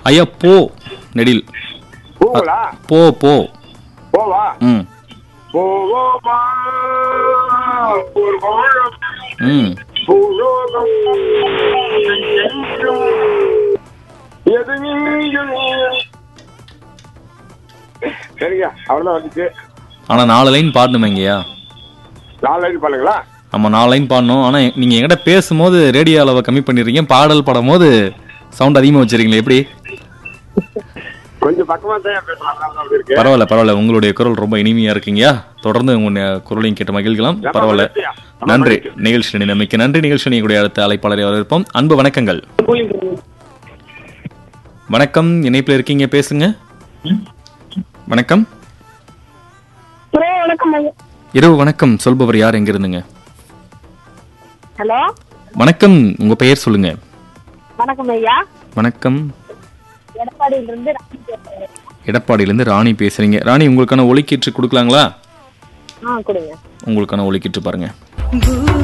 ஐயா போ நெடில் பூங்களா போ போ போவா ம் போவோமா பூர்வம் ம் பூலோகம் எங்கும் எது நீங்கும் சரிங்க அவ்வளோதான் வந்துச்சு ஆனா நாலு லைன் பாடணுமேங்கய்யா நாலு லைன் பாருங்களா ஆமா நாலு லைன் பாடணும் ஆனா நீங்க என்கிட்ட பேசும்போது ரேடியோ அளவை கம்மி பண்ணிடுறீங்க பாடல் பாடும்போது சவுண்ட் அதிகமா வச்சிருக்கீங்களே எப்படி கொஞ்சம் பக்கமா தான் பேசலாம் அப்படி இருக்கு பரவாயில்ல பரவாயில்ல உங்களுடைய குரல் ரொம்ப இனிமையா இருக்குங்கய்யா தொடர்ந்து உங்க குரலையும் கேட்டு மகிழ்க்கலாம் பரவாயில்ல நன்றி நிகழ்ச்சி நம்பிக்கை நன்றி நிகழ்ச்சி நீங்களுடைய அடுத்த அழைப்பாளரை வரவேற்போம் அன்பு வணக்கங்கள் வணக்கம் இணைப்பில் இருக்கீங்க பேசுங்க வணக்கம் ஹலோ வணக்கம் ஐயா இரவு வணக்கம் சொல்பவர் யார் எங்க இருந்துங்க ஹலோ வணக்கம் உங்க பெயர் சொல்லுங்க வணக்கம் ஐயா வணக்கம் எடப்பாடியிலிருந்து ராணி பேசுறேன் எடப்பாடியிலேருந்து ராணி பேசுறீங்க ராணி உங்களுக்கான ஒலிக்கீற்று கொடுக்கலாங்களா ஆ கொடுங்க உங்களுக்கான ஒலிக்கீற்று பாருங்க